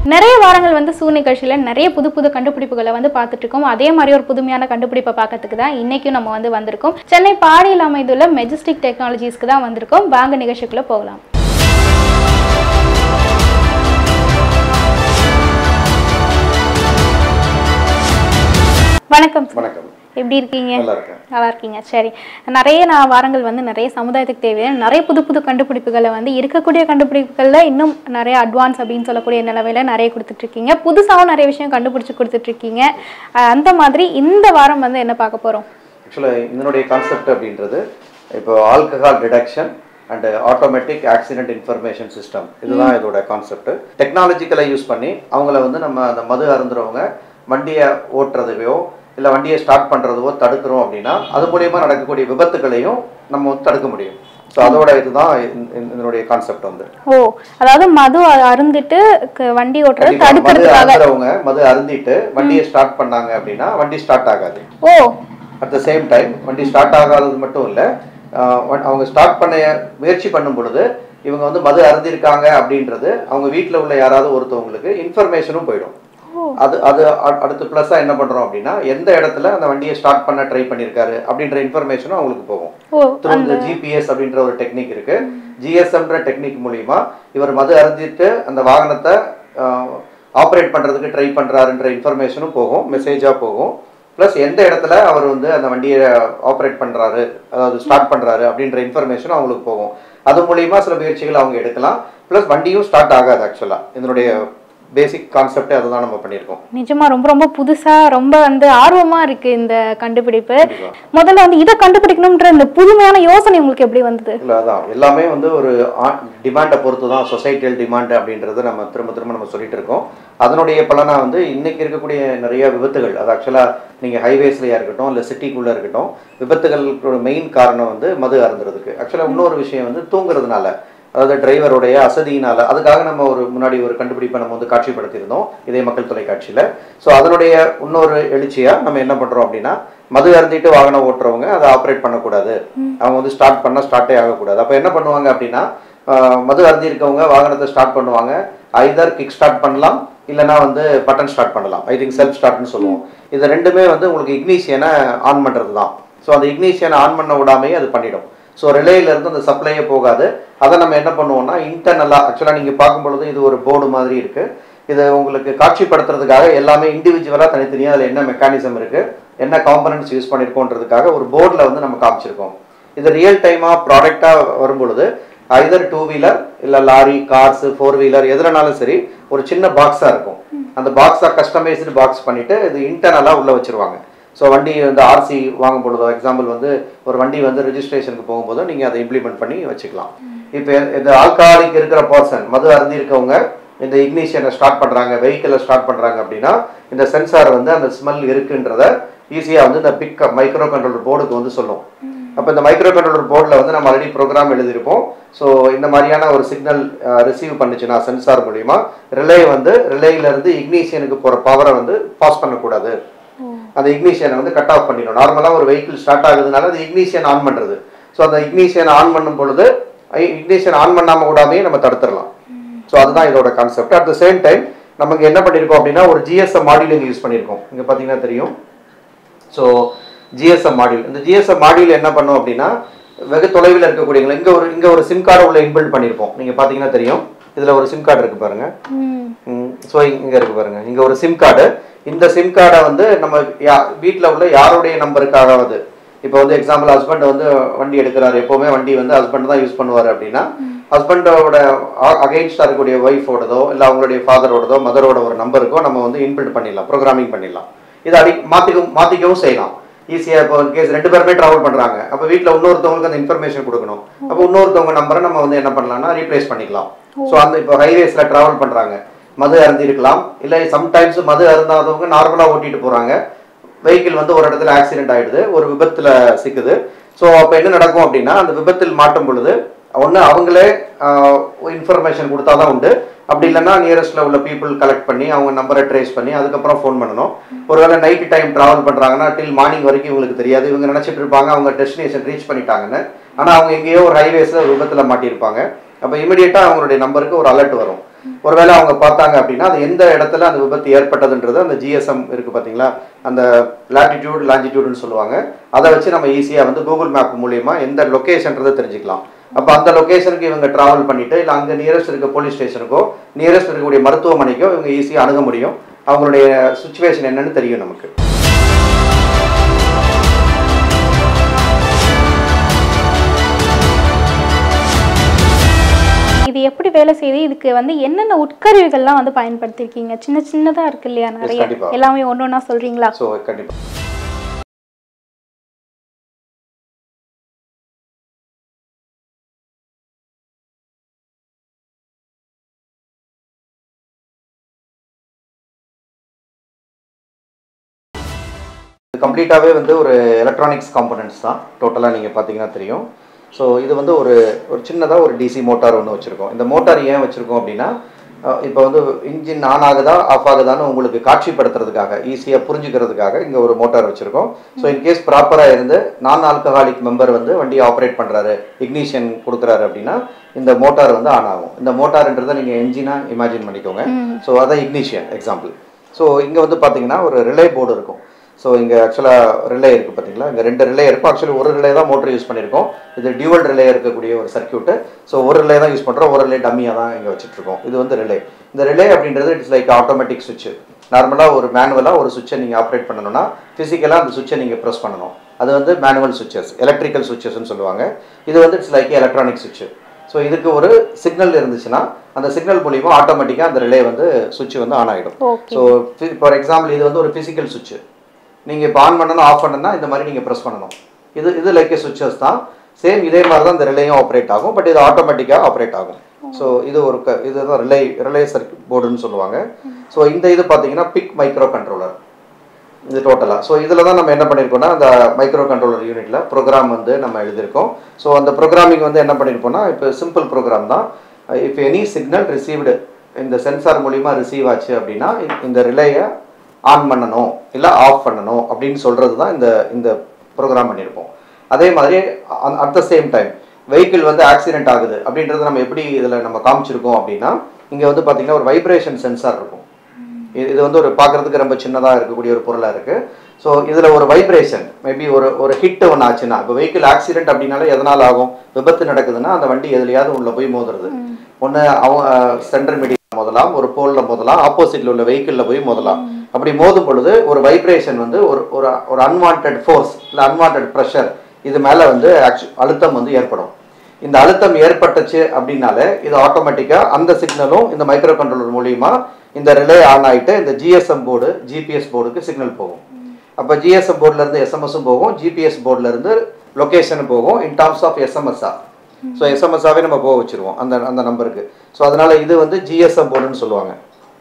நிறைய வாரங்கள் வந்து சூ நிகழ்ச்சியில் நிறைய புது புது கண்டுபிடிப்புகளை வந்து பார்த்துட்டு இருக்கோம் அதே மாதிரி ஒரு புதுமையான கண்டுபிடிப்பை பார்க்கறதுக்கு தான் இன்னைக்கும் நம்ம வந்து வந்திருக்கோம் சென்னை பாடியில் அமைந்துள்ள மெஜஸ்டிக் டெக்னாலஜிஸ்க்கு தான் வந்திருக்கோம் வாங்க நிகழ்ச்சிக்குள்ள போகலாம் வணக்கம் sir. வணக்கம் எப்படி இருக்கீங்க நல்லா இருக்கேன் நல்லா இருக்கீங்க சரி நிறைய நான் வாரங்கள் வந்து நிறைய சமுதாயத்துக்கு தேவையான நிறைய புது புது கண்டுபிடிப்புகளை வந்து இருக்கக்கூடிய கண்டுபிடிப்புகளில் இன்னும் நிறைய அட்வான்ஸ் அப்படின்னு சொல்லக்கூடிய நிலவையில நிறைய கொடுத்துட்டு இருக்கீங்க புதுசாகவும் நிறைய விஷயம் கண்டுபிடிச்சு கொடுத்துட்டு இருக்கீங்க அஹ் அந்த மாதிரி இந்த வாரம் வந்து என்ன பார்க்க போறோம் ஆக்சுவலாக இதனுடைய கான்செப்ட் அப்படின்றது இப்போ alcohol detection and automatic accident information system இதுதான் இதோட கான்செப்ட் டெக்னாலஜிக்கலை யூஸ் பண்ணி அவங்கள வந்து நம்ம அந்த மது அருந்துறவங்க வண்டியை ஓட்டுறதையோ இல்லை வண்டியை ஸ்டார்ட் பண்ணுறதோ தடுக்கிறோம் அப்படின்னா அது மூலயமா நடக்கக்கூடிய விபத்துகளையும் நம்ம வந்து தடுக்க முடியும் ஸோ அதோட இதுதான் இந்த- இந்த- இதனுடைய கான்செப்ட் வந்து ஓ அதாவது மது அ- அருந்திட்டு க- வண்டி ஓட்டுறது கண்டிப்பா மது தடுக்கிறதுக்காக அருந்துறவங்க மது அருந்திட்டு வண்டியை ஸ்டார்ட் பண்ணாங்க அப்படின்னா வண்டி ஸ்டார்ட் ஆகாது oh at the same time வண்டி ஸ்டார்ட் ஆகாதது மட்டும் இல்லை அவங்க ஸ்டார்ட் பண்ண முயற்சி பண்ணும் பொழுது இவங்க வந்து மது அருந்திருக்காங்க அப்படின்றது அவங்க வீட்டில் உள்ள யாராவது ஒருத்தவங்களுக்கு இன்ஃபர்மேஷனும் போயிடும் அது அது அ- அடுத்து ப்ளஸ்ஸாக என்ன பண்ணுறோம் அப்படின்னா எந்த இடத்துல அந்த வண்டியை ஸ்டார்ட் பண்ண ட்ரை பண்ணியிருக்காரு அப்படின்ற இன்ஃபர்மேஷனும் அவங்களுக்கு போகும் ஓ த்ரூ இந்த ஜிபிஎஸ் அப்படின்ற ஒரு டெக்னிக் இருக்கு ஜிஎஸ்எம்ன்ற டெக்னிக் மூலியமா இவர் மது அருந்திட்டு அந்த வாகனத்தை ஆப்ரேட் பண்றதுக்கு ட்ரை பண்றாருன்ற இன்ஃபர்மேஷனும் போகும் மெசேஜா போகும் ப்ளஸ் எந்த இடத்துல அவர் வந்து அந்த வண்டியை ஆப்ரேட் பண்றாரு அதாவது ஸ்டார்ட் பண்றாரு அப்படின்ற இன்ஃபர்மேஷனும் அவங்களுக்கு போகும் அது மூலியமா சில முயற்சிகள் அவங்க எடுக்கலாம் ப்ளஸ் வண்டியும் ஸ்டார்ட் ஆகாது ஆக்சுவலா இதனுடைய பேசிக் கான்செப்டே அதுதான் நம்ம பண்ணியிருக்கோம் நிஜமா ரொம்ப ரொம்ப புதுசா ரொம்ப வந்து ஆர்வமா இருக்கு இந்த கண்டுபிடிப்பு கண்டிப்பா. முதல்ல வந்து இதை கண்டுபிடிக்கணும்ன்ற இந்த புதுமையான யோசனை உங்களுக்கு எப்படி வந்தது இல்லை அதான் எல்லாமே வந்து ஒரு டிமாண்டை பொறுத்து தான் சொசைட்டியல் டிமாண்ட் அப்படின்றது நம்ம திரும்ப திரும்ப நம்ம சொல்லிட்டு இருக்கோம் அதனுடைய பலனா வந்து இன்னைக்கு இருக்கக்கூடிய நிறைய விபத்துகள் அது ஆக்சுவலாக நீங்கள் ஹைவேஸ்லையா இருக்கட்டும் இல்லை சிட்டிக்குள்ளே இருக்கட்டும் விபத்துகளுக்கு மெயின் காரணம் வந்து மது அருந்துறதுக்கு ஆக்சுவலாக இன்னொரு விஷயம் வந்து தூங்குறதுனால அதாவது டிரைவருடைய அசதியினால அதுக்காக நம்ம ஒரு முன்னாடி ஒரு கண்டுபிடிப்பை நம்ம வந்து காட்சிப்படுத்தியிருந்தோம் இதே மக்கள் தொலைக்காட்சியில் ஸோ அதனுடைய இன்னொரு எழுச்சியாக நம்ம என்ன பண்ணுறோம் அப்படின்னா மது அருந்திட்டு வாகனம் ஓட்டுறவங்க அதை ஆப்ரேட் பண்ணக்கூடாது அவங்க வந்து ஸ்டார்ட் பண்ணால் ஸ்டார்ட்டே ஆகக்கூடாது அப்போ என்ன பண்ணுவாங்க அப்படின்னா ஆஹ், மது அருந்தி இருக்கவங்க வாகனத்தை ஸ்டார்ட் பண்ணுவாங்க ஐதர் கிக் ஸ்டார்ட் பண்ணலாம் இல்லைன்னா வந்து பட்டன் ஸ்டார்ட் பண்ணலாம் ஐ திங்க் செல்ஃப் ஸ்டார்ட்னு சொல்லுவோம் இது ரெண்டுமே வந்து உங்களுக்கு இக்னிஷியனை ஆன் பண்ணுறது தான் ஸோ அந்த இக்னிஷியனை ஆன் பண்ண விடாமையே அது பண்ணிடும் ஸோ ரிலேயிலேருந்து அந்த சப்ளையே போகாது அதை நம்ம என்ன பண்ணுவோம்னா இன்டர்னலாக ஆக்சுவலாக நீங்கள் பார்க்கும் பொழுது இது ஒரு போர்டு மாதிரி இருக்குது இதை உங்களுக்கு காட்சிப்படுத்துறதுக்காக எல்லாமே இண்டிவிஜுவலாக தனித்தனியாக அதில் என்ன மெக்கானிசம் இருக்குது என்ன காம்பனன்ட்ஸ் யூஸ் பண்ணியிருக்கோன்றதுக்காக ஒரு போர்டில் வந்து நம்ம காமிச்சிருக்கோம் இது ரியல் டைமாக ப்ராடக்டாக வரும்பொழுது ஐதர் டூ வீலர் இல்லை லாரி கார்ஸ் ஃபோர் வீலர் எதுலனாலும் சரி ஒரு சின்ன பாக்ஸாக இருக்கும் அந்த பாக்ஸாக கஸ்டமைஸ்டு பாக்ஸ் பண்ணிவிட்டு இது இன்டர்னலாக உள்ளே வச்சிருவாங்க ஸோ வண்டி வந்து ஆர்சி வாங்கும் பொழுதோ எக்ஸாம்பிள் வந்து ஒரு வண்டி வந்து ரெஜிஸ்ட்ரேஷனுக்கு போகும்போது நீங்கள் அதை இம்ப்ளிமெண்ட் பண்ணி வச்சுக்கலாம் இப்போ இந்த ஆல்கஹாலிக் இருக்கிற பர்சன் மது அருந்தி இருக்கவங்க இந்த இக்னிஷியனை ஸ்டார்ட் பண்ணுறாங்க வெஹிக்கிளை ஸ்டார்ட் பண்ணுறாங்க அப்படின்னா இந்த சென்சார் வந்து அந்த ஸ்மெல் இருக்குன்றத ஈஸியாக வந்து இந்த பிக் மைக்ரோ கண்ட்ரோலர் போர்டுக்கு வந்து சொல்லும் அப்போ இந்த மைக்ரோ கண்ட்ரோலர் போர்டில் வந்து நம்ம ஆல்ரெடி ப்ரோக்ராம் எழுதியிருப்போம் ஸோ இந்த மாதிரியான ஒரு சிக்னல் ரிசீவ் பண்ணுச்சுன்னா சென்சார் மூலிமா ரிலே வந்து ரிலேயிலேருந்து இக்னிஷியனுக்கு போகிற பவரை வந்து பாஸ் பண்ணக்கூடாது அந்த இக்னிஷியனை வந்து கட் ஆஃப் பண்ணிடும் நார்மலாக ஒரு வெஹிக்கிள் ஸ்டார்ட் ஆகுதுனால அது இக்னிஷியன் ஆன் பண்ணுறது ஸோ அந்த இக்னிஷியன் ஆன் பண்ணும் பொழுது இக்னிஷியன் ஆன் பண்ணாமல் விடாமையே நம்ம தடுத்துடலாம் ஸோ அதுதான் இதோட concept at the same time நமக்கு என்ன பண்ணியிருக்கோம் அப்படின்னா ஒரு ஜிஎஸ்எம் மாடியூல் இங்கே யூஸ் பண்ணியிருக்கோம் இங்கே பார்த்தீங்கன்னா தெரியும் ஸோ ஜிஎஸ்எம் மாடியூல் இந்த ஜிஎஸ்எம் மாடியூல் என்ன பண்ணும் அப்படின்னா வெகு தொலைவில் இருக்கக்கூடியவங்க இங்கே ஒரு இங்கே ஒரு சிம் கார்டு உள்ள இன்பில்ட் பண்ணியிருப்போம் நீங்கள் பார்த்தீங்கன்னா தெரியும் இதில் ஒரு சிம் கார்டு இருக்குது பாருங்கள் ம் ஸோ இங்கே இருக்கு பாருங்க இங்கே ஒரு சிம் கார்டு இந்த சிம் கார்டை வந்து நம்ம யா வீட்டில் உள்ள யாருடைய நம்பருக்காகவது இப்போ வந்து எக்ஸாம்பிள் ஹஸ்பண்ட் வந்து வண்டி எடுக்கிறாரு எப்போவுமே வண்டி வந்து ஹஸ்பண்ட் தான் யூஸ் பண்ணுவார் அப்படின்னா ஹஸ்பண்டோட அகைன்ஸ்டாக இருக்கக்கூடிய ஒய்ஃபோடதோ இல்லை அவங்களுடைய ஃபாதரோடதோ மதரோட ஒரு நம்பருக்கோ நம்ம வந்து இன்பில்ட் பண்ணிடலாம் ப்ரோக்ராமிங் பண்ணிடலாம் இதை அடி மாற்றிக்கவும் மாற்றிக்கவும் செய்யலாம் ஈஸியாக இப்போ கேஸ் ரெண்டு பேருமே ட்ராவல் பண்ணுறாங்க அப்போ வீட்டில் இன்னொருத்தவங்களுக்கு அந்த இன்ஃபர்மேஷன் கொடுக்கணும் அப்போ இன்னொருத்தவங்க நம்பரை நம்ம வந்து என்ன பண்ணலாம்னா ரீப்ளேஸ் பண்ணிக்கலாம் ஸோ அந்த இப்போ ஹைவேஸில் ட்ராவல் பண்ணுறாங்க மது அருந்தி இருக்கலாம் இல்லை சம்டைம்ஸ் மது அருந்தாதவங்க நார்மலாக ஓட்டிட்டு போகிறாங்க வெஹிக்கிள் வந்து ஒரு இடத்துல ஆக்சிடென்ட் ஆயிடுது ஒரு விபத்தில் சிக்குது ஸோ அப்போ என்ன நடக்கும் அப்படின்னா அந்த விபத்தில் மாட்டும் பொழுது ஒன்று அவங்களே இன்ஃபர்மேஷன் கொடுத்தா தான் உண்டு அப்படி இல்லைன்னா நியரஸ்ட்ல உள்ள பீப்புள் கலெக்ட் பண்ணி அவங்க நம்பரை ட்ரேஸ் பண்ணி அதுக்கப்புறம் ஃபோன் பண்ணணும் ஒருவேளை நைட்டு டைம் ட்ராவல் பண்ணுறாங்கன்னா டில் மார்னிங் வரைக்கும் இவங்களுக்கு தெரியாது இவங்க நினச்சிட்டு இருப்பாங்க அவங்க டெஸ்டினேஷன் ரீச் பண்ணிட்டாங்கன்னு ஆனால் அவங்க எங்கேயோ ஒரு ஹைவேஸில் விபத்தில் மாட்டியிருப்பாங்க அப்போ இமிடியேட்டாக அவங்களுடைய நம்பருக்கு ஒரு அலர்ட் வரும் ஒருவேளை அவங்க பார்த்தாங்க அப்படின்னா அது எந்த இடத்துல அந்த விபத்து ஏற்பட்டதுன்றது அந்த ஜிஎஸ்எம் இருக்கு பார்த்தீங்களா அந்த லாட்டிடியூட் லாஞ்சிடியூட்னு சொல்லுவாங்க அதை வச்சு நம்ம ஈஸியாக வந்து கூகுள் மேப் மூலியமா எந்த லொக்கேஷன்றதை தெரிஞ்சுக்கலாம் அப்போ அந்த லொக்கேஷனுக்கு இவங்க டிராவல் பண்ணிட்டு இல்லை அங்கே நியரஸ்ட் இருக்க போலீஸ் ஸ்டேஷனுக்கோ நியரஸ்ட் இருக்கக்கூடிய மருத்துவமனைக்கோ இவங்க ஈஸியாக அணுக முடியும் அவங்களுடைய சுச்சுவேஷன் என்னன்னு தெரியும் நமக்கு இது எப்படி வேலை செய்யுது இதுக்கு வந்து என்னென்ன உட்கருவிகள்லாம் வந்து பயன்படுத்திருக்கீங்க சின்ன சின்னதா இருக்கு இல்லையா நிறைய கண்டிப்பா. எல்லாமே ஒன்று ஒன்றா சொல்றீங்களா ஸோ கண்டிப்பாக கம்ப்ளீட்டாகவே வந்து ஒரு எலக்ட்ரானிக்ஸ் காம்பனன்ட்ஸ் தான் டோட்டலாக நீங்கள் பார்த்தீங்கன்னா தெரியும் ஸோ இது வந்து ஒரு ஒரு சின்னதாக ஒரு டிசி மோட்டார் ஒன்று வச்சுருக்கோம் இந்த மோட்டார் ஏன் வச்சுருக்கோம் அப்படின்னா இப்போ வந்து இன்ஜின் ஆன் ஆகுதா ஆஃப் ஆகுதான்னு உங்களுக்கு காட்சிப்படுத்துறதுக்காக ஈஸியாக புரிஞ்சுக்கிறதுக்காக இங்கே ஒரு மோட்டார் வச்சுருக்கோம் ஸோ இன்கேஸ் ப்ராப்பராக இருந்து நான் ஆல்கஹாலிக் மெம்பர் வந்து வண்டியை ஆப்ரேட் பண்ணுறாரு இக்னிஷியன் கொடுக்குறாரு அப்படின்னா இந்த மோட்டார் வந்து ஆன் ஆகும் இந்த மோட்டார்ன்றதை நீங்கள் என்ஜினாக இமேஜின் பண்ணிக்கோங்க ஸோ அதான் இக்னிஷியன் எக்ஸாம்பிள் ஸோ இங்கே வந்து பார்த்தீங்கன்னா ஒரு ரிலே போர்டு இருக்கும் ஸோ இங்கே ஆக்சுவலாக ரிலே இருக்குது பார்த்தீங்களா இங்கே ரெண்டு ரிலே இருக்கும் ஆக்சுவலி ஒரு ரிலே தான் மோட்டர் யூஸ் பண்ணியிருக்கோம் இது டியூவல் ரிலே இருக்கக்கூடிய ஒரு சர்க்யூட்டு ஸோ ஒரு ரிலே தான் யூஸ் பண்ணுறோம் ஒரு ரிலே டம்மியாக தான் இங்கே வச்சுட்ருக்கோம் இது வந்து ரிலே இந்த ரிலே அப்படின்றது இட்ஸ் லைக் ஆட்டோமேட்டிக் சுவிட்ச் நார்மலாக ஒரு மேனுவலாக ஒரு சுவிட்சை நீங்கள் ஆப்ரேட் பண்ணணும்னா ஃபிசிக்கலாக அந்த சுவிட்சை நீங்கள் ப்ரெஸ் பண்ணணும் அது வந்து மேனுவல் சுவிச்சஸ் எலக்ட்ரிக்கல் சுவிச்சஸ்ன்னு சொல்லுவாங்க இது வந்து இட்ஸ் லைக் எலக்ட்ரானிக் சுவிட்ச் ஸோ இதுக்கு ஒரு சிக்னல் இருந்துச்சுன்னா அந்த சிக்னல் மூலியமாக ஆட்டோமேட்டிக்காக அந்த ரிலே வந்து சுவிட்ச் வந்து ஆன் ஆகிடும் ஓகே ஸோ ஃபார் எக்ஸாம்பிள் இது வந்து ஒரு ஃபிசிக்கல் சுவிட்ச் நீங்கள் இப்போ ஆன் பண்ணணும் ஆஃப் பண்ணணும்னா இந்த மாதிரி நீங்கள் ப்ரெஸ் பண்ணணும் இது இது லைக் சுவிச்சஸ் தான் சேம் இதே மாதிரி தான் இந்த ரிலேயும் ஆப்ரேட் ஆகும் பட் இது ஆட்டோமேட்டிக்காக ஆப்ரேட் ஆகும் ஸோ இது ஒரு க இதுதான் ரிலே ரிலே சர்க்கியூட் போர்டுன்னு சொல்லுவாங்க ஸோ இந்த இது பார்த்தீங்கன்னா பிக் மைக்ரோ கண்ட்ரோலர் இது டோட்டலாக ஸோ இதில் தான் நம்ம என்ன பண்ணியிருக்கோம்னா அந்த மைக்ரோ கண்ட்ரோலர் யூனிட்டில் ப்ரோக்ராம் வந்து நம்ம எழுதியிருக்கோம் ஸோ அந்த ப்ரோக்ராமிங் வந்து என்ன பண்ணியிருப்போம்னா இப்போ சிம்பிள் ப்ரோக்ராம் தான் இஃப் எனி சிக்னல் ரிசீவ்டு இந்த சென்சார் மூலிமா ரிசீவ் ஆச்சு அப்படின்னா இந்த- இந்த ரிலேயை ஆன் பண்ணணும் இல்லை ஆஃப் பண்ணணும் அப்படின்னு சொல்கிறது தான் இந்த இந்த ப்ரோக்ராம் பண்ணியிருப்போம் அதே மாதிரி at the same time vehicle வந்து ஆக்சிடென்ட் ஆகுது அப்படின்றத நம்ம எப்படி இதில் நம்ம காமிச்சிருக்கோம் அப்படின்னா இங்கே வந்து பார்த்தீங்கன்னா ஒரு வைப்ரேஷன் சென்சார் இருக்கும் இது இது வந்து ஒரு பார்க்கறதுக்கு ரொம்ப சின்னதாக இருக்கக்கூடிய ஒரு பொருளாக இருக்குது ஸோ இதில் ஒரு வைப்ரேஷன் மேபி ஒரு ஒரு ஹிட் ஒன்று ஆச்சுன்னா இப்போ வெஹிக்கிள் ஆக்சிடென்ட் அப்படின்னாலே எதனால் ஆகும் விபத்து நடக்குதுன்னா அந்த வண்டி எதுலையாவது உள்ள போய் மோதுறது ஒன்று அவங்க சென்டர் மீடியா மோதலாம் ஒரு போலில் மோதலாம் ஆப்போசிட்டில் உள்ள வெஹிக்கிளில் போய் மோதலாம் அப்படி மோதும் பொழுது ஒரு வைப்ரேஷன் வந்து ஒரு ஒரு ஒரு அன்வான்ட் ஃபோர்ஸ் இல்லை அன்வான்ட் ப்ரெஷர் இது மேலே வந்து ஆக்சு அழுத்தம் வந்து ஏற்படும் இந்த அழுத்தம் ஏற்பட்டுச்சு அப்படின்னாலே இது ஆட்டோமேட்டிக்காக அந்த சிக்னலும் இந்த மைக்ரோ கண்ட்ரோலர் மூலியமா இந்த ரிலே ஆன் ஆயிட்டு இந்த ஜிஎஸ்எம் போர்டு ஜிபிஎஸ் போர்டுக்கு சிக்னல் போகும் அப்போ ஜிஎஸ்எம் போர்டில் இருந்து எஸ்எம்எஸும் போகும் ஜிபிஎஸ் போர்டில் இருந்து லொகேஷனும் போகும் இன் டர்ம்ஸ் ஆஃப் எஸ்எம்எஸ்ஆ ஸோ எஸ்எம்எஸ்ஸாவே நம்ம போக வச்சிருவோம் அந்த அந்த நம்பருக்கு ஸோ அதனால இது வந்து ஜிஎஸ்எம் போர்டுன்னு சொல்லுவாங்க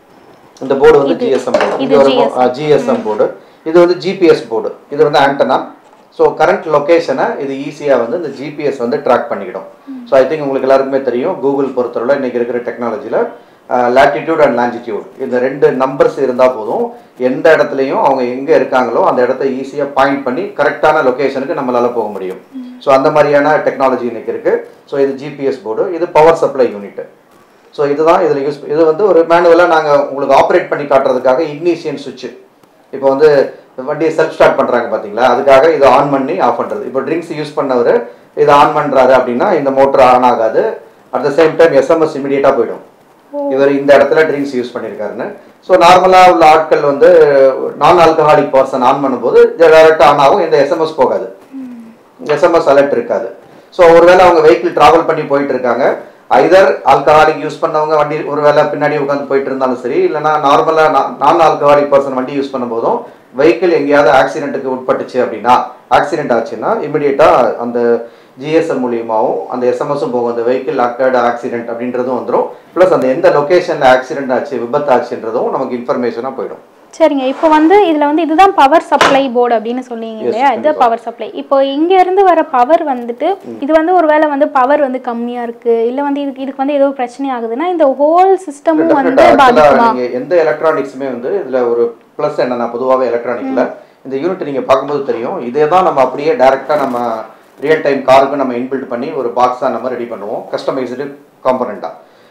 இந்த போர்டு வந்து ஜிஎஸ்எம் போர்டு இது இது ஒரு ஜிஎஸ்எம் போர்டு இது வந்து ஜிபிஎஸ் போர்டு இது வந்து ஆண்டனா ஸோ கரண்ட் லொகேஷனை இது ஈஸியாக வந்து இந்த ஜிபிஎஸ் வந்து ட்ராக் பண்ணிக்கிடும் ஸோ ஐ திங்க் உங்களுக்கு எல்லாருக்குமே தெரியும் கூகுள் பொறுத்தவரை இன்னைக்கு இருக்கிற டெக்னாலஜியில் லாட்டிடியூட் அண்ட் லாஞ்சிடியூட் இந்த ரெண்டு நம்பர்ஸ் இருந்தால் போதும் எந்த இடத்துலையும் அவங்க எங்கே இருக்காங்களோ அந்த இடத்த ஈஸியாக பாயிண்ட் பண்ணி கரெக்டான லொகேஷனுக்கு நம்மளால போக முடியும் ஸோ அந்த மாதிரியான டெக்னாலஜி இன்னைக்கு இருக்கு ஸோ இது ஜிபிஎஸ் போர்டு இது பவர் சப்ளை யூனிட் ஸோ இதுதான் இதில் யூஸ் இது வந்து ஒரு மேனுவலாக நாங்கள் உங்களுக்கு ஆப்ரேட் பண்ணி காட்டுறதுக்காக இக்னிஷியன் சுவிட்ச் இப்போ வந்து வண்டியை செல்ஃப் ஸ்டார்ட் பண்ணுறாங்க பார்த்தீங்களா அதுக்காக இதை ஆன் பண்ணி ஆஃப் பண்ணுறது இப்போ ட்ரிங்க்ஸ் யூஸ் பண்ணவர் இதை ஆன் பண்ணுறாரு அப்படின்னா இந்த மோட்டர் ஆன் ஆகாது at the same time SMS இமிடியேட்டாக போயிடும் இவர் இந்த இடத்துல ட்ரிங்க்ஸ் யூஸ் பண்ணியிருக்காருன்னு ஸோ நார்மலாக உள்ள ஆட்கள் வந்து நான் ஆல்கஹாலிக் பர்சன் ஆன் பண்ணும்போது டேரெக்டாக ஆன் ஆகும் எந்த எஸ்எம்எஸ் போகாது எஸ்எம்எஸ் அலர்ட் இருக்காது ஸோ ஒருவேளை அவங்க வெஹிக்கிள் டிராவல் பண்ணி போயிட்டு இருக்காங்க ஐதர் ஆல்கஹாலிக் யூஸ் பண்ணவங்க வண்டி ஒருவேளை பின்னாடி உட்காந்து போயிட்டு இருந்தாலும் சரி இல்லைன்னா நார்மலாக நான் ஆல்கஹாலிக் பர்சன் வண்டி யூஸ் பண்ணும்போதும் வெஹிக்கிள் எங்கேயாவது ஆக்சிடென்ட்டுக்கு உட்பட்டுச்சு அப்படின்னா ஆக்சிடென்ட் ஆச்சுன்னா இமிடியேட்டாக அந்த ஜிஎஸ்எம் மூலியமாகவும் அந்த எஸ்எம்எஸும் போகும் அந்த வெஹிக்கிள் அக்கர்டு ஆக்சிடென்ட் அப்படின்றதும் வந்துடும் ப்ளஸ் அந்த எந்த லொக்கேஷனில் ஆக்சிடென்ட் ஆச்சு விபத்து ஆச்சுன்றதும் நமக்கு இன்ஃபர்மேஷனாக போயிடும் சரிங்க இப்போ வந்து இதுல வந்து இதுதான் பவர் சப்ளை போர்டு அப்படின்னு சொன்னீங்க இல்லையா இது கண்டிப்பா. பவர் சப்ளை இப்போ இங்க இருந்து வர பவர் வந்துட்டு இது வந்து ஒருவேளை வந்து பவர் வந்து கம்மியா இருக்கு இல்ல வந்து இதுக்கு இதுக்கு வந்து ஏதோ பிரச்சனை ஆகுதுன்னா இந்த ஹோல் சிஸ்டமும் வந்து Definitely. Actually, பாதிக்குமா நீங்க எந்த எலக்ட்ரானிக்ஸுமே வந்து இதுல ஒரு ப்ளஸ் என்னன்னா பொதுவாகவே எலக்ட்ரானிக்ல இந்த யூனிட் நீங்க பார்க்கும்போது தெரியும் இதே தான் நம்ம அப்படியே டைரக்டா நம்ம ரியல் டைம் காருக்கு நம்ம இன்பில்ட் பண்ணி ஒரு பாக்ஸாக நம்ம ரெடி பண்ணுவோம் கஸ்டமைஸ்டு காம்பனண்ட்டாக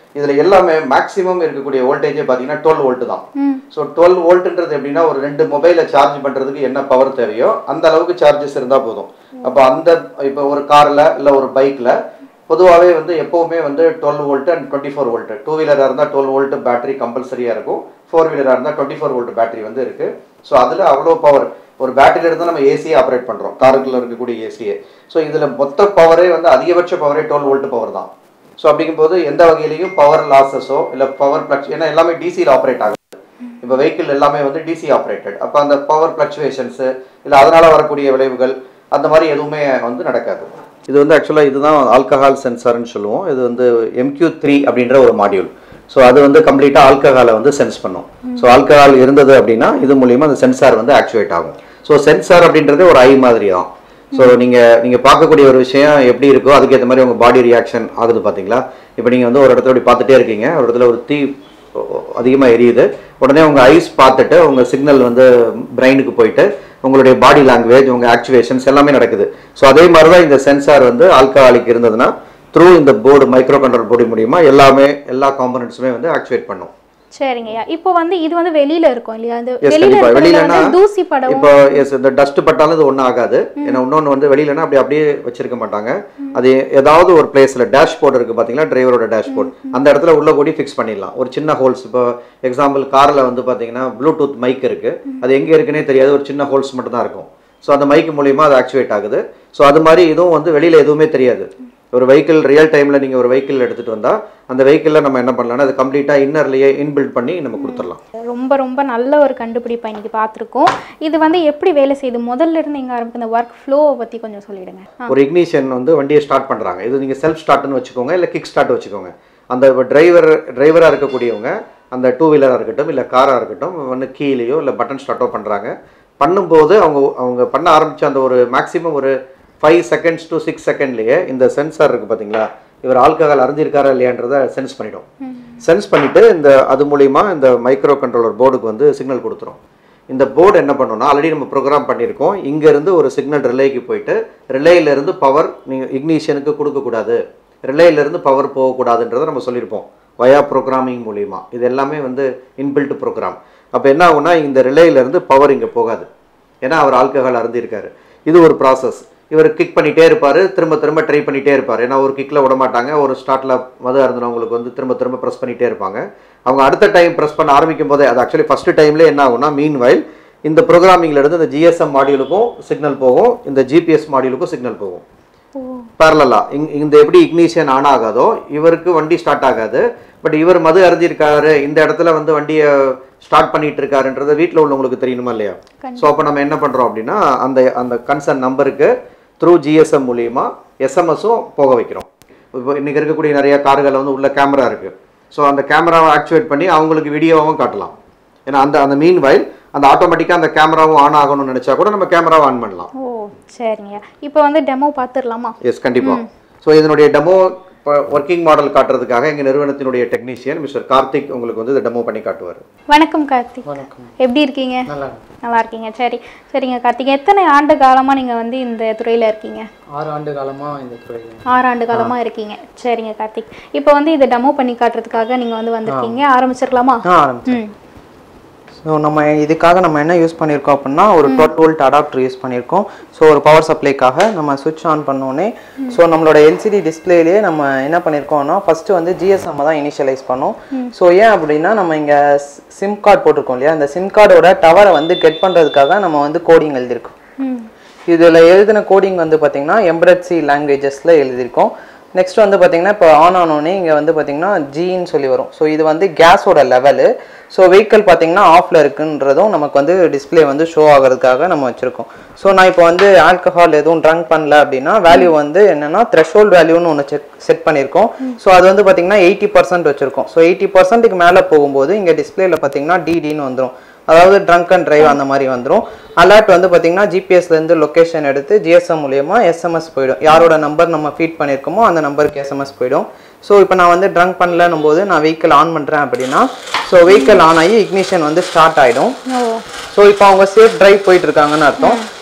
இதில் எல்லாமே மேக்ஸிமம் இருக்கக்கூடிய வோல்டேஜே பார்த்தீங்கன்னா டுவெல் வோல்ட் தான் ம் ஸோ டுவெல் வோல்ட்ன்றது எப்படின்னா ஒரு ரெண்டு மொபைலை சார்ஜ் பண்ணுறதுக்கு என்ன பவர் தேவையோ அந்த அளவுக்கு சார்ஜஸ் இருந்தால் போதும் அப்போ அந்த இப்போ ஒரு காரில் இல்லை ஒரு பைக்கில் பொதுவாகவே வந்து எப்போவுமே வந்து twelve volt and twenty four volt two வீலராக இருந்தால் டுவெல் வோல்ட் பேட்டரி கம்பல்சரியாக இருக்கும் ஃபோர் வீலராக இருந்தால் டுவெண்ட்டி ஃபோர் வோல்ட் பேட்டரி வந்து இருக்குது ஸோ அதில் அவ்வளோ பவர் ஒரு பேட்டரியில இருந்து நம்ம ஏசியை ஆப்ரேட் பண்ணுறோம் காருக்குள்ள இருக்கக்கூடிய ஏசியை ஸோ இதில் மொத்த பவரே வந்து அதிகபட்ச பவரே டுவெல் வோல்ட் பவர் தான் ஸோ அப்படிங்கும்போது எந்த வகையிலையும் பவர் லாஸஸோ இல்லை பவர் ஃப்ளக்ஸ் ஏன்னா எல்லாமே டிசியில் ஆப்ரேட் ஆகுது இப்போ வெஹிக்கிள் எல்லாமே வந்து டிசி ஆப்ரேட்டட் அப்போ அந்த பவர் ஃப்ளக்சுவேஷன்ஸு இல்லை அதனால் வரக்கூடிய விளைவுகள் அந்த மாதிரி எதுவுமே வந்து நடக்காது இது வந்து ஆக்சுவலாக இதுதான் ஆல்கஹால் சென்சார்னு சொல்லுவோம் இது வந்து எம்கியூ த்ரீ அப்படின்ற ஒரு மாடியூல் ஸோ அது வந்து கம்ப்ளீட்டாக ஆல்கஹாலை வந்து சென்ஸ் பண்ணும் ஸோ ஆல்கஹால் இருந்தது அப்படின்னா இது மூலியமாக அந்த சென்சார் வந்து ஆக்டிவேட் ஆகும் ஸோ சென்சார் அப்படின்றதே ஒரு ஐ மாதிரி தான் ஸோ நீங்கள் நீங்கள் பார்க்கக்கூடிய ஒரு விஷயம் எப்படி இருக்கோ அதுக்கேற்ற மாதிரி உங்கள் பாடி ரியாக்ஷன் ஆகுது பார்த்தீங்களா இப்போ நீங்கள் வந்து ஒரு இடத்துல இப்படி பார்த்துட்டே இருக்கீங்க ஒரு இடத்துல ஒரு தீ அதிகமாக எரியுது உடனே உங்கள் ஐஸ் பார்த்துட்டு உங்கள் சிக்னல் வந்து பிரெயினுக்கு போயிட்டு உங்களுடைய பாடி லாங்குவேஜ் உங்கள் ஆக்டிவேஷன்ஸ் எல்லாமே நடக்குது ஸோ அதே மாதிரி தான் இந்த சென்சார் வந்து ஆல்கஹாலிக் இருந்ததுன்னா த்ரூ இந்த போர்டு மைக்ரோ கண்ட்ரோல் போர்டு மூலியமா எல்லாமே எல்லா காம்பனன்ட்ஸுமே வந்து ஆக்டிவேட் பண்ணும் சரிங்கய்யா இப்போ வந்து இது வந்து வெளியில இருக்கும் இல்லையா அந்த Yes, வெளியில கண்டிப்பா. இருக்கிறதுல வெளியிலனா வந்து தூசி படவும் இப்போ எஸ் இந்த டஸ்ட் பட்டாலும் இது ஒன்றும் ஆகாது ஏன்னா இன்னொன்று வந்து வெளியிலனா அப்படி அப்படியே வச்சிருக்க மாட்டாங்க அது ஏதாவது ஒரு பிளேஸ்ல டேஷ்போர்டு இருக்கு பாத்தீங்களா டிரைவரோட டேஷ்போர்ட் அந்த இடத்துல உள்ள கூடி ஃபிக்ஸ் பண்ணிடலாம் ஒரு சின்ன ஹோல்ஸ் இப்போ எக்ஸாம்பிள் கார்ல வந்து பாத்தீங்கன்னா ப்ளூடூத் மைக் இருக்கு அது எங்க இருக்குன்னே தெரியாது ஒரு சின்ன ஹோல்ஸ் மட்டும் தான் இருக்கும் ஸோ அந்த மைக் மூலியமா அது ஆக்டிவேட் ஆகுது ஸோ அது மாதிரி இதுவும் வந்து வெளியில எதுவுமே தெரியாது ஒரு வெஹிக்கிள் ரியல் டைம்ல நீங்க ஒரு வெஹிக்கிள் எடுத்துட்டு வந்தா அந்த வெஹிக்கிளில் நம்ம என்ன பண்ணலாம்னா அது கம்ப்ளீட்டா இன்னர்லயே இன்பில்ட் பண்ணி நம்ம கொடுத்துடலாம் ரொம்ப ரொம்ப நல்ல ஒரு கண்டுபிடிப்பை இன்னைக்கு பார்த்துருக்கோம் இது வந்து எப்படி வேலை செய்யுது முதல்ல இருந்து இங்க ஆரம்பிக்க இந்த ஒர்க் ஃப்ளோவை பத்தி கொஞ்சம் சொல்லிடுங்க ஆ, ஒரு இக்னிஷன் வந்து வண்டியை ஸ்டார்ட் பண்ணுறாங்க இது நீங்கள் செல்ஃப் ஸ்டார்ட்னு வச்சுக்கோங்க இல்லை கிக் ஸ்டார்ட் வச்சுக்கோங்க அந்த டிரைவர் டிரைவராக இருக்கக்கூடியவங்க அந்த டூ வீலராக இருக்கட்டும் இல்லை காராக இருக்கட்டும் வந்து கீழேயோ இல்லை பட்டன் ஸ்டார்ட்டோ பண்ணுறாங்க பண்ணும்போது அவங்க அவங்க பண்ண ஆரம்பிச்ச அந்த ஒரு மேக்ஸிமம் ஒரு ஃபைவ் செகண்ட்ஸ் டு சிக்ஸ் செகண்ட்லேயே இந்த சென்சார் இருக்குது பார்த்தீங்களா இவர் ஆல்கஹால் அறிஞ்சிருக்காரா இல்லையான்றதை சென்ஸ் பண்ணிடும் சென்ஸ் பண்ணிவிட்டு இந்த அது மூலிமா இந்த மைக்ரோ கண்ட்ரோலர் போர்டுக்கு வந்து சிக்னல் கொடுத்துரும் இந்த போர்டு என்ன பண்ணுன்னா ஆல்ரெடி நம்ம ப்ரோக்ராம் பண்ணியிருக்கோம் இங்கேருந்து ஒரு சிக்னல் ரிலேக்கு போயிட்டு ரிலேயிலேருந்து பவர் நீங்கள் இக்னிஷனுக்கு கொடுக்கக்கூடாது ரிலேயிலேருந்து பவர் போகக்கூடாதுன்றதை நம்ம சொல்லியிருப்போம் வயா ப்ரோக்ராமிங் மூலிமா இது எல்லாமே வந்து இன்பில்ட் ப்ரோக்ராம் அப்போ என்ன ஆகும்னா இந்த ரிலேயிலேருந்து பவர் இங்கே போகாது ஏன்னா அவர் ஆல்கஹால் அருந்திருக்காரு இது ஒரு ப்ராசஸ் இவர் கிக் பண்ணிட்டே இருப்பார் திரும்ப திரும்ப ட்ரை பண்ணிட்டே இருப்பார் ஏன்னா ஒரு கிக்கில் விட மாட்டாங்க ஒரு ஸ்டார்ட்டில் மது அருந்தினவங்களுக்கு வந்து திரும்ப திரும்ப ப்ரெஸ் பண்ணிட்டே இருப்பாங்க அவங்க அடுத்த டைம் ப்ரெஸ் பண்ண ஆரம்பிக்கும் போதே அது ஆக்சுவலி ஃபஸ்ட்டு டைம்லேயே என்ன ஆகும்னா மீன் வயல் இந்த ப்ரோக்ராமிங்ல இருந்து இந்த ஜிஎஸ்எம் மாடியூலுக்கும் சிக்னல் போகும் இந்த ஜிபிஎஸ் மாடியூலுக்கும் சிக்னல் போகும் ஓ பேரலா இங் இந்த எப்படி இக்னிஷன் ஆன் ஆகாதோ இவருக்கு வண்டி ஸ்டார்ட் ஆகாது பட் இவர் மது அருந்திருக்காரு இந்த இடத்துல வந்து வண்டியை ஸ்டார்ட் பண்ணிட்டு இருக்காருன்றத வீட்டில் உள்ளவங்களுக்கு தெரியணுமா இல்லையா ஸோ அப்போ நம்ம என்ன பண்ணுறோம் அப்படின்னா அந்த அந்த கன்சர்ன் நம்பருக்கு த்ரூ ஜிஎஸ்எம் மூலியமா எஸ்எம்எஸும் போக வைக்கிறோம் இப்போ இன்னைக்கு இருக்கக்கூடிய நிறைய கார்களில் வந்து உள்ள கேமரா இருக்கு ஸோ அந்த கேமராவை ஆக்டிவேட் பண்ணி அவங்களுக்கு வீடியோவும் காட்டலாம் ஏன்னா அந்த அந்த மீன் வயல் அந்த ஆட்டோமேட்டிக்காக அந்த கேமராவும் ஆன் ஆகணும்னு நினச்சா கூட நம்ம கேமராவை ஆன் பண்ணலாம் ஓ சரிங்க இப்போ வந்து டெமோ பார்த்துடலாமா எஸ் கண்டிப்பா ஸோ இதனுடைய டெமோ ஒர்க்கிங் மாடல் காட்டுறதுக்காக எங்கள் நிறுவனத்தினுடைய டெக்னீஷியன் மிஸ்டர் கார்த்திக் உங்களுக்கு வந்து இதை டெமோ பண்ணி காட்டுவார் வணக்கம் கார்த்திக் வணக்கம் எப்படி இருக்கீங்க நல்லா இருக்கு. நல்லா இருக்கீங்க சரி சரிங்க கார்த்திக் எத்தனை ஆண்டு காலமா நீங்க வந்து இந்த துறையில இருக்கீங்க ஆறு ஆண்டு காலமா இந்த துறையில் ஆறு ஆண்டு காலமா இருக்கீங்க சரிங்க கார்த்திக் இப்போ வந்து இதை டெமோ பண்ணி காட்டுறதுக்காக நீங்க வந்து வந்திருக்கீங்க ஆரம்பிச்சிடலாமா ஆ ஆரம்பிச்சேன் ம் ஸோ நம்ம இதுக்காக நம்ம என்ன யூஸ் பண்ணியிருக்கோம் அப்படின்னா ஒரு டுவெல் வோல்ட் அடாப்டர் யூஸ் பண்ணியிருக்கோம் ஸோ ஒரு பவர் சப்ளைக்காக நம்ம சுவிட்ச் ஆன் பண்ணோன்னே ஸோ நம்மளோட எல்சிடி டிஸ்பிளேலேயே நம்ம என்ன பண்ணியிருக்கோம்னா ஃபஸ்ட்டு வந்து ஜிஎஸ்எம் தான் இனிஷியலைஸ் பண்ணோம் ஸோ ஏன் அப்படின்னா நம்ம இங்கே சிம் கார்டு போட்டிருக்கோம் இல்லையா அந்த சிம் கார்டோட டவரை வந்து கெட் பண்ணுறதுக்காக நம்ம வந்து கோடிங் எழுதியிருக்கோம் ம் இதில் எழுதின கோடிங் வந்து பார்த்தீங்கன்னா எம்ப்ராய்ட் சி லாங்குவேஜஸில் எழுதியிருக்கோம் நெக்ஸ்ட் வந்து பார்த்தீங்கன்னா இப்போ ஆன் ஆனோடனே இங்கே வந்து பார்த்தீங்கன்னா ஜின்னு சொல்லி வரும் ஸோ இது வந்து கேஸோட லெவலு ஸோ வெஹிக்கிள் பார்த்தீங்கன்னா ஆஃபில் இருக்குன்றதும் நமக்கு வந்து டிஸ்ப்ளே வந்து ஷோ ஆகிறதுக்காக நம்ம வச்சுருக்கோம் ஸோ நான் இப்போ வந்து ஆல்கஹால் எதுவும் ட்ரங்க் பண்ணல அப்படின்னா வேல்யூ வந்து என்னன்னா த்ரெஷோல்ட் வேல்யூன்னு ஒன்று செக் செட் பண்ணியிருக்கோம் ஸோ அது வந்து பார்த்தீங்கன்னா எயிட்டி பர்சன்ட் வச்சுருக்கோம் ஸோ எயிட்டி பர்சன்ட்டுக்கு மேலே போகும்போது இங்கே டிஸ்பிளேல பார்த்தீங்கன்னா டிடின்னு வந்துடும் அதாவது ட்ரங்க் அண்ட் டிரைவ் அந்த மாதிரி வந்துடும் அலர்ட் வந்து பார்த்தீங்கன்னா ஜிபிஎஸ்லேருந்து லொக்கேஷன் எடுத்து ஜிஎஸ்எம் மூலியமா எஸ்எம்எஸ் போயிடும் யாரோட நம்பர் நம்ம ஃபீட் பண்ணியிருக்கோமோ அந்த நம்பருக்கு எஸ்எம்எஸ் போயிடும் ஸோ இப்போ நான் வந்து ட்ரங்க் பண்ணலன்னும் போது நான் வெஹிக்கிள் ஆன் பண்ணுறேன் அப்படின்னா ஸோ வெஹிக்கிள் ஆன் ஆகி இக்னிஷன் வந்து ஸ்டார்ட் ஆகிடும் ஓ ஸோ இப்போ அவங்க சேஃப் டிரைவ் போயிட்டு இருக்காங்கன்னு அர்த்தம்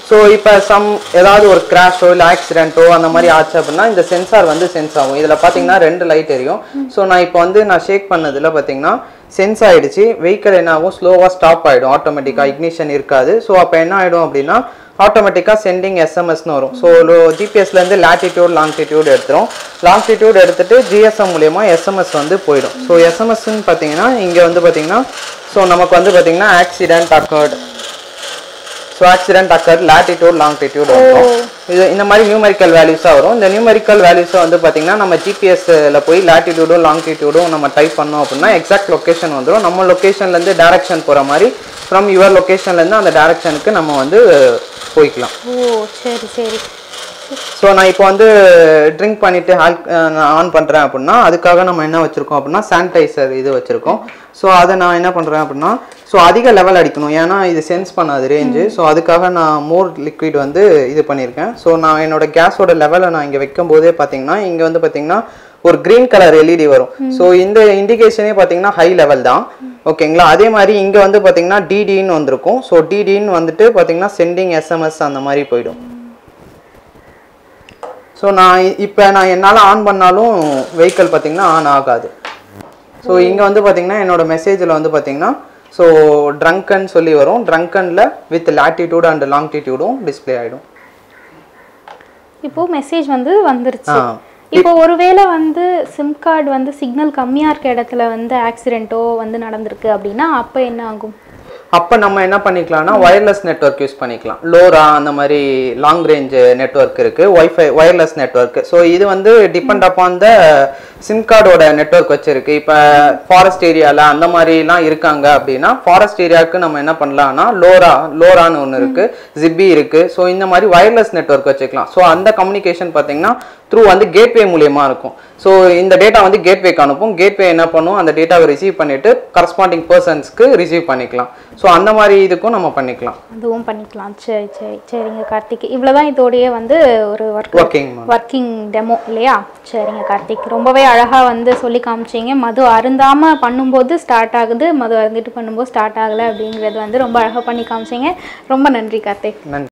ஸோ இப்போ சம் ஏதாவது ஒரு கிராஷோ இல்லை ஆக்சிடென்ட்டோ அந்த மாதிரி ஆச்சு அப்படின்னா இந்த சென்சார் வந்து சென்ஸ் ஆகும் இதில் பார்த்தீங்கன்னா ரெண்டு லைட் எரியும் ஸோ நான் இப்போ வந்து நான் ஷேக் பண்ணதில் பார்த்தீங்கன்னா சென்ஸ் ஆயிடுச்சு வெஹிக்கிள் என்ன ஆகும் ஸ்லோவாக ஸ்டாப் ஆகிடும் ஆட்டோமேட்டிக்காக இக்னிஷன் இருக்காது ஸோ அப்போ என்ன ஆகிடும் அப்படின்னா ஆட்டோமேட்டிக்காக சென்டிங் எஸ்எம்எஸ்னு வரும் ஸோ ஜிபிஎஸ்லேருந்து லாட்டிடியூட் லாங்கிடியூட் எடுத்துரும் லாங்கிடியூட் எடுத்துட்டு ஜிஎஸ்எம் மூலயமா எஸ்எம்எஸ் வந்து போயிடும் ஸோ எஸ்எம்எஸ்ன்னு பார்த்தீங்கன்னா இங்கே வந்து பார்த்தீங்கன்னா ஸோ நமக்கு வந்து பார்த்தீங்கன்னா accident occurred so accident occur latitude longitude வரும் இது இந்த மாதிரி நியூமரிக்கல் வேல்யூஸாக வரும் இந்த நியூமரிக்கல் வேல்யூஸை வந்து பார்த்தீங்கன்னா நம்ம ஜிபிஎஸ்ல போய் latitude longitude நம்ம டைப் பண்ணோம் அப்படின்னா எக்ஸாக்ட் லொக்கேஷன் வந்துடும் நம்ம லொக்கேஷன்லேருந்து டேரக்ஷன் போகிற மாதிரி ஃப்ரம் யுவர் லொக்கேஷன்லேருந்து அந்த டேரக்ஷனுக்கு நம்ம வந்து போய்க்கலாம் ஓ சரி சரி ஸோ நான் இப்போ வந்து ட்ரிங்க் பண்ணிட்டு ஆல் ஆன் பண்ணுறேன் அப்படின்னா அதுக்காக நம்ம என்ன வச்சுருக்கோம் அப்படின்னா சானிடைசர் இது வச்சுருக்கோம் ஸோ அதை நான் என்ன பண்ணுறேன் அப்படின்னா ஸோ அதிக லெவல் அடிக்கணும் ஏன்னா இது சென்ஸ் பண்ணாது ரேஞ்சு ஸோ அதுக்காக நான் மோர் லிக்விட் வந்து இது பண்ணியிருக்கேன் ஸோ நான் என்னோட கேஸோட லெவலை நான் இங்கே வைக்கும் போதே பார்த்தீங்கன்னா இங்கே வந்து பார்த்தீங்கன்னா ஒரு கிரீன் கலர் எல்இடி வரும் ஸோ இந்த இண்டிகேஷனே பார்த்தீங்கன்னா ஹை லெவல் தான் ஓகேங்களா அதே மாதிரி இங்கே வந்து பார்த்தீங்கன்னா டிடின்னு வந்திருக்கும் ஸோ டிடின்னு வந்துட்டு பார்த்தீங்கன்னா சென்டிங் எஸ்எம்எஸ் அந்த மாதிரி போயிடும் ஸோ நான் இப்போ நான் என்னால் ஆன் பண்ணாலும் வெஹிக்கிள் பார்த்தீங்கன்னா ஆன் ஆகாது ஸோ இங்கே வந்து பார்த்தீங்கன்னா என்னோட மெசேஜில் வந்து பார்த்தீங்கன்னா ஸோ ட்ரங்கன் சொல்லி வரும் ட்ரங்கனில் வித் latitude அண்ட் லாங்கிடியூடும் டிஸ்ப்ளே ஆகிடும் இப்போ மெசேஜ் வந்து வந்துருச்சு ஆ இப்போ ஒருவேளை வந்து சிம் கார்டு வந்து சிக்னல் கம்மியா இருக்க இடத்துல வந்து ஆக்சிடென்ட்டோ வந்து நடந்திருக்கு அப்படின்னா அப்போ என்ன ஆகும் அப்போ நம்ம என்ன பண்ணிக்கலாம்னா ஒயர்லெஸ் நெட்வொர்க் யூஸ் பண்ணிக்கலாம் லோரா அந்த மாதிரி லாங் ரேஞ்ச் நெட்வொர்க் இருக்கு ஒய்ஃபை ஒயர்லெஸ் நெட்வொர்க் ஸோ இது வந்து டிபெண்ட் அப்பான் த சிம் கார்டோட நெட்வொர்க் வச்சிருக்கு இப்போ ஃபாரஸ்ட் ஏரியாவில் அந்த மாதிரிலாம் இருக்காங்க அப்படின்னா ஃபாரஸ்ட் ஏரியாவுக்கு நம்ம என்ன பண்ணலாம்னா லோரா லோரான்னு ஒன்று இருக்கு ஜிப்பி இருக்கு ஸோ இந்த மாதிரி ஒயர்லெஸ் நெட்வொர்க் வச்சுக்கலாம் ஸோ அந்த கம்யூனிகேஷன் பார்த்தீங்கன்னா த்ரூ வந்து கேட்வே மூலியமா இருக்கும் ஸோ இந்த டேட்டா வந்து கேட்வேக்கு அனுப்பும் கேட்வே என்ன பண்ணும் அந்த டேட்டாவை ரிசீவ் பண்ணிட்டு கரஸ்பாண்டிங் பர்சன்ஸ்க்கு ரிசீவ் பண்ணிக்கலாம் ஸோ அந்த மாதிரி இதுக்கும் நம்ம பண்ணிக்கலாம் அதுவும் பண்ணிக்கலாம் சரி சரி சரிங்க கார்த்திக் இவ்வளோதான் இதோடைய வந்து ஒரு ஒர்க் ஒர்க்கிங் ஒர்க்கிங் டெமோ இல்லையா சரிங்க கார்த்திக் ரொம்பவே அழகா வந்து சொல்லி காமிச்சீங்க மது அருந்தாம பண்ணும்போது ஸ்டார்ட் ஆகுது மது அருந்திட்டு பண்ணும்போது ஸ்டார்ட் ஆகலை அப்படிங்கிறது வந்து ரொம்ப அழகா பண்ணி காமிச்சீங்க ரொம்ப நன்றி கார்த்திக் நன்றி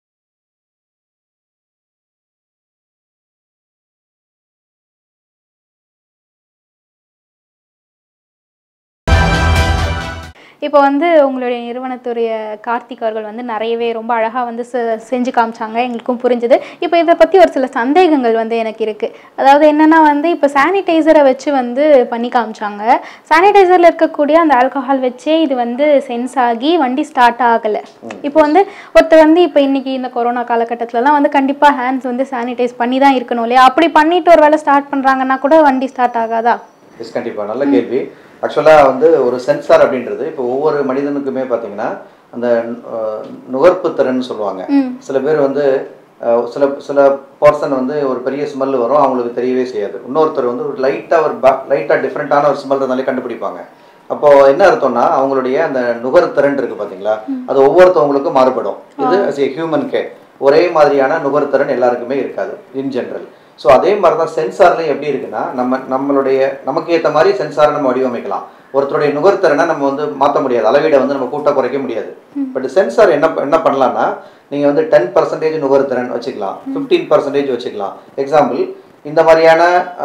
இப்போ வந்து உங்களுடைய நிறுவனத்துடைய கார்த்திக் அவர்கள் வந்து நிறையவே ரொம்ப அழகாக வந்து செ- செஞ்சு காமிச்சாங்க எங்களுக்கும் புரிஞ்சுது இப்போ இதை பற்றி ஒரு சில சந்தேகங்கள் வந்து எனக்கு இருக்குது அதாவது என்னென்னா வந்து இப்போ சானிடைசரை வச்சு வந்து பண்ணி காமிச்சாங்க சானிடைசரில் இருக்கக்கூடிய அந்த ஆல்கஹால் வச்சே இது வந்து சென்ஸ் ஆகி வண்டி ஸ்டார்ட் ஆகலை இப்போ வந்து ஒருத்தர் வந்து இப்போ இன்னைக்கு இந்த கொரோனா காலகட்டத்திலலாம் வந்து கண்டிப்பாக ஹேண்ட்ஸ் வந்து சானிடைஸ் பண்ணி தான் இருக்கணும் இல்லையா அப்படி பண்ணிட்டு ஒரு வேளை ஸ்டார்ட் பண்ணுறாங்கன்னா கூட வண்டி ஸ்டார்ட் ஆகாதா எஸ் கண்டிப்பாக நல்ல கேள்வி ஆக்சுவலாக வந்து ஒரு சென்சார் அப்படின்றது இப்போ ஒவ்வொரு மனிதனுக்குமே பார்த்தீங்கன்னா அந்த அஹ், நுகர்ப்பு திறன் சொல்லுவாங்க சில பேர் வந்து அஹ், சில சில பர்சன் வந்து ஒரு பெரிய ஸ்மெல் வரும் அவங்களுக்கு தெரியவே செய்யாது இன்னொருத்தர் வந்து ஒரு லைட்டாக ஒரு லைட்டாக டிஃப்ரெண்ட்டான ஒரு ஸ்மெல் இருந்தாலே கண்டுபிடிப்பாங்க அப்போ என்ன அர்த்தம்னா அவங்களுடைய அந்த நுகர்திறன் இருக்கு பார்த்தீங்களா அது ஒவ்வொருத்தவங்களுக்கும் மாறுபடும் இது as a human கே ஒரே மாதிரியான நுகர்திறன் எல்லாருக்குமே இருக்காது இன் ஜென்ரல் ஸோ அதே மாதிரி தான் சென்சார்லையும் எப்படி இருக்குன்னா நம்ம நம்மளுடைய நமக்கு ஏற்ற மாதிரி சென்சாரை நம்ம வடிவமைக்கலாம் ஒருத்தருடைய நுகர்திறனை நம்ம வந்து மாற்ற முடியாது அளவீடை வந்து நம்ம கூட்ட குறைக்க முடியாது பட் சென்சார் என்ன என்ன பண்ணலாம்னா நீங்கள் வந்து டென் பர்சன்டேஜ் நுகர்திறன் வச்சுக்கலாம் ஃபிஃப்டீன் பர்சன்டேஜ் வச்சுக்கலாம் எக்ஸாம்பிள் இந்த மாதிரியான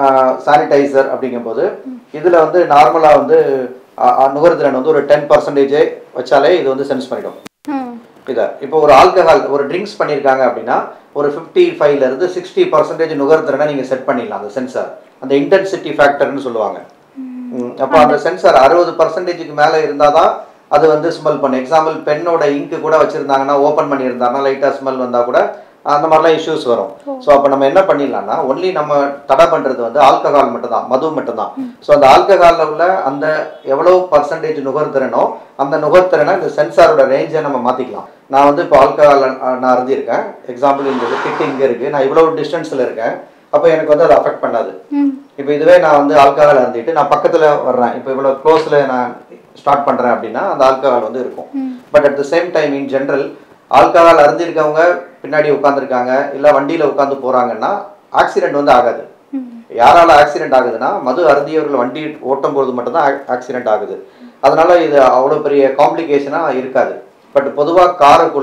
சானிடைசர் அப்படிங்கும்போது இதில் வந்து நார்மலாக வந்து ஆஹ், ஆஹ், நுகர்திறன் வந்து ஒரு டென் பர்சன்டேஜே வச்சாலே இது வந்து சென்ஸ் பண்ணிடும் ம் இதை இப்போ ஒரு ஆல்கஹால் ஒரு ட்ரிங்க்ஸ் பண்ணியிருக்காங்க அப்படின்னா ஒரு ஃபிஃப்டி ஃபைவ்ல இருந்து சிக்ஸ்டி பர்சன்டேஜ் நுகர்திறனை நீங்கள் செட் பண்ணிடலாம் அந்த சென்சார் அந்த இன்டென்சிட்டி ஃபேக்டர்னு சொல்லுவாங்க ம், அப்போ அந்த சென்சார் அறுபது பர்சன்டேஜுக்கு மேலே இருந்தால் தான் அது வந்து ஸ்மெல் பண்ணும் எக்ஸாம்பிள் பெண்ணோட இங்கு கூட வச்சுருந்தாங்கன்னா ஓப்பன் பண்ணியிருந்தாங்கன்னா லைட்டாக ஸ்மெல் வந்தால் கூட அந்த மாதிரிலாம் இஷ்யூஸ் வரும் ஸோ அப்போ நம்ம என்ன பண்ணிடலாம்னா ஒன்லி நம்ம தடை பண்ணுறது வந்து ஆல்கஹால் மட்டும்தான் மது மட்டும்தான் ஸோ அந்த ஆல்கஹாலில் உள்ள அந்த எவ்வளோ பர்சன்டேஜ் நுகர்திறனோ அந்த நுகர்திறனை இந்த சென்சாரோட ரேஞ்சை நம்ம மாற்றிக்கலாம் நான் வந்து இப்போ ஆல்கஹால் நான் அறிஞ்சிருக்கேன் எக்ஸாம்பிள் இந்த கிட் இங்கே இருக்குது நான் இவ்வளோ டிஸ்டன்ஸில் இருக்கேன் அப்போ எனக்கு வந்து அதை அஃபெக்ட் பண்ணாது ம் இப்போ இதுவே நான் வந்து ஆல்கஹால் அருந்திட்டு நான் பக்கத்தில் வர்றேன் இப்போ இவ்வளோ க்ளோஸில் நான் ஸ்டார்ட் பண்ணுறேன் அப்படின்னா அந்த ஆல்கஹால் வந்து இருக்கும் but at the same time in general alcohol அருந்திருக்கவங்க பின்னாடி உட்காந்துருக்காங்க இல்லை வண்டியில் உட்காந்து போகிறாங்கன்னா ஆக்சிடென்ட் வந்து ஆகாது யாரால ஆக்சிடென்ட் ஆகுதுன்னா மது அருந்தியவர்கள் வண்டி ஓட்டும் பொழுது மட்டும்தான் ஆக்சிடென்ட் ஆகுது அதனால இது அவ்வளோ பெரிய காம்ப்ளிகேஷனாக இருக்காது பட் பொதுவாக காருக்குள்ள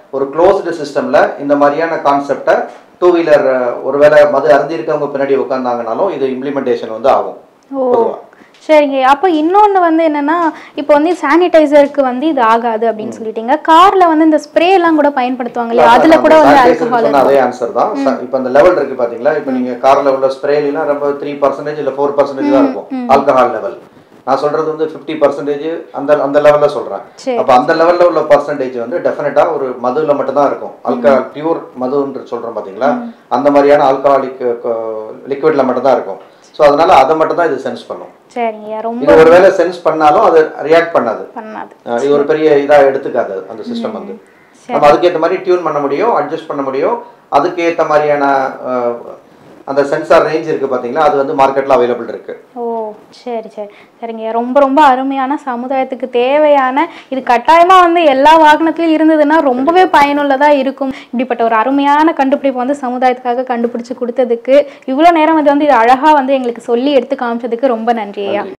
ஒரு க்ளோஸ்டு சிஸ்டம்ல இந்த மாதிரியான கான்செப்டை டூ வீலர் ஒருவேளை மது அருந்திருக்கவங்க பின்னாடி உட்காந்தாங்கனாலும் இது இம்ப்ளிமெண்டேஷன் வந்து ஆகும் ஓ பொதுவா. சரிங்க அப்போ இன்னொன்று வந்து என்னன்னா இப்போ வந்து சானிடைசருக்கு வந்து இது ஆகாது அப்படின்னு சொல்லிட்டீங்க கார்ல வந்து இந்த ஸ்ப்ரே எல்லாம் கூட பயன்படுத்துவாங்க இல்லையா அதுல கூட வந்து Sanitizer ஆல்கஹால் சொன்ன அதே ஆன்சர் தான் ச- இப்போ அந்த லெவல் இருக்கு பாத்தீங்களா இப்போ நீங்க கார்ல உள்ள ஸ்ப்ரேலாம் ரொம்ப த்ரீ பர்சன்டேஜ் இல்ல ஃபோர் பர்சன்டேஜ் தான் இருக்கும் ஆல்கஹால் லெவல் நான் சொல்றது வந்து ஃபிஃப்டி பர்சன்டேஜ் அந்த அந்த லெவல்ல சொல்றேன் சரி. அப்ப அந்த லெவல்ல உள்ள பர்சன்டேஜ் வந்து டெஃபினட்டா ஒரு மதுல மட்டும் தான் இருக்கும் ஆல்கஹால் பியூர் மதுன்னு சொல்றோம் பாத்தீங்களா அந்த மாதிரியான ஆல்கஹாலிக் லிக்விட்ல மட்டும் தான் இருக்கும் ஸோ அதனால அதை மட்டும் தான் இது சென்ஸ் பண்ணும் சரிங்க ரொம்ப இது ஒருவேளை சென்ஸ் பண்ணாலும் அது ரியாக்ட் பண்ணாது பண்ணாது அஹ் இது ஒரு பெரிய இதா எடுத்துக்காது அந்த சிஸ்டம் வந்து நம்ம அதுக்கேற்ற மாதிரி டியூன் பண்ண முடியும் அட்ஜஸ்ட் பண்ண முடியும் அதுக்கேற்ற மாதிரியான அஹ், அந்த சென்சார் ரேஞ்ச் இருக்கு பாத்தீங்களா அது வந்து மார்க்கெட்ல அவைலபிள் இருக்கு ஓ சரி சரி சரிங்க ரொம்ப ரொம்ப அருமையான சமுதாயத்துக்கு தேவையான இது கட்டாயமா வந்து எல்லா வாகனத்திலும் இருந்ததுன்னா ரொம்பவே பயனுள்ளதா இருக்கும் இப்படிப்பட்ட ஒரு அருமையான கண்டுபிடிப்பு வந்து சமுதாயத்துக்காக கண்டுபிடிச்சு கொடுத்ததுக்கு இவ்வளோ நேரம் வந்து வந்து இது அழகா வந்து எங்களுக்கு சொல்லி எடுத்து காமிச்சதுக்கு ரொம்ப நன்றி ஐயா